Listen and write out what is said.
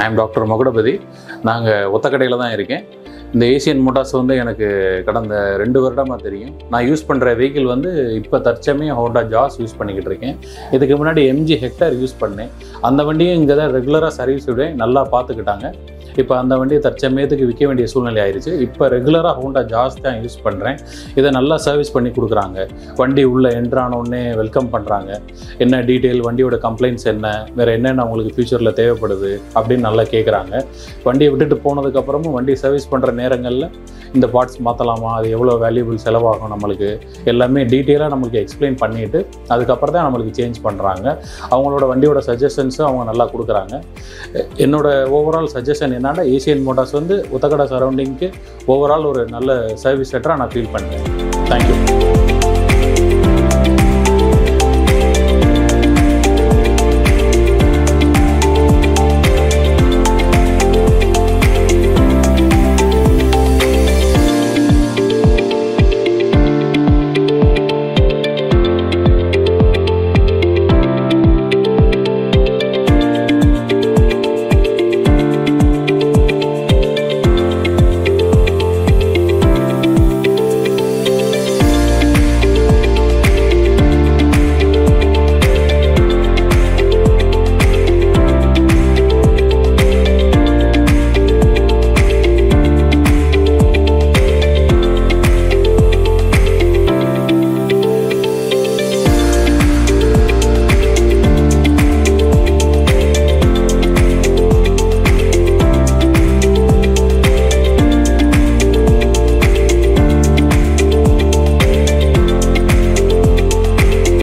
I'm doctor Magudapathi நாங்கள் ஒத்தக்கடையில் தான் இருக்கேன் இந்த ஏசியன் மோட்டார்ஸ் வந்து எனக்கு கடந்த ரெண்டு வருடமாக தெரியும் நான் யூஸ் பண்ணுற வெஹிக்கிள் வந்து இப்போ தற்சமயம் ஹோண்டா ஜாஸ் யூஸ் பண்ணிக்கிட்டு இருக்கேன் இதுக்கு முன்னாடி எம்ஜி ஹெக்டர் யூஸ் பண்ணேன் அந்த வண்டியும் இங்கே தான் ரெகுலராக சர்வீஸ் விட நல்லா பார்த்துக்கிட்டாங்க இப்போ அந்த வண்டியை தற்சமயத்துக்கு விற்க வேண்டிய சூழ்நிலை ஆயிடுச்சு இப்போ ரெகுலராக ஹோண்டா ஜாஸ் தான் யூஸ் பண்ணுறேன் இதை நல்லா சர்வீஸ் பண்ணி கொடுக்குறாங்க வண்டி உள்ளே என்ட்ரான உடனே வெல்கம் பண்ணுறாங்க என்ன டீட்டெயில் வண்டியோட கம்ப்ளைண்ட்ஸ் என்ன வேறு என்னென்ன உங்களுக்கு ஃப்யூச்சரில் தேவைப்படுது அப்படின்னு நல்லா கேட்குறாங்க வண்டியை விட்டுட்டு போனதுக்கப்புறமும் வண்டி சர்வீஸ் பண்ணுற நேரங்களில் இந்த பார்ட்ஸ் மாற்றலாமா அது எவ்வளோ வேல்யூபிள் செலவாகும் நம்மளுக்கு எல்லாமே டீட்டெயிலாக நம்மளுக்கு எக்ஸ்பிளைன் பண்ணிவிட்டு அதுக்கப்புறம் தான் நம்மளுக்கு சேஞ்ச் பண்ணுறாங்க அவங்களோட வண்டியோட சஜஷன்ஸும் அவங்க நல்லா கொடுக்குறாங்க என்னோட ஓவரால் சஜஷன் என்னன்னா ஏசியன் மோட்டார்ஸ் வந்து உத்தகடா சரௌண்டிங்க்கு ஓவரால் ஒரு நல்ல சர்வீஸ் செட்டராக நான் ஃபீல் பண்ணுறேன் தேங்க்யூ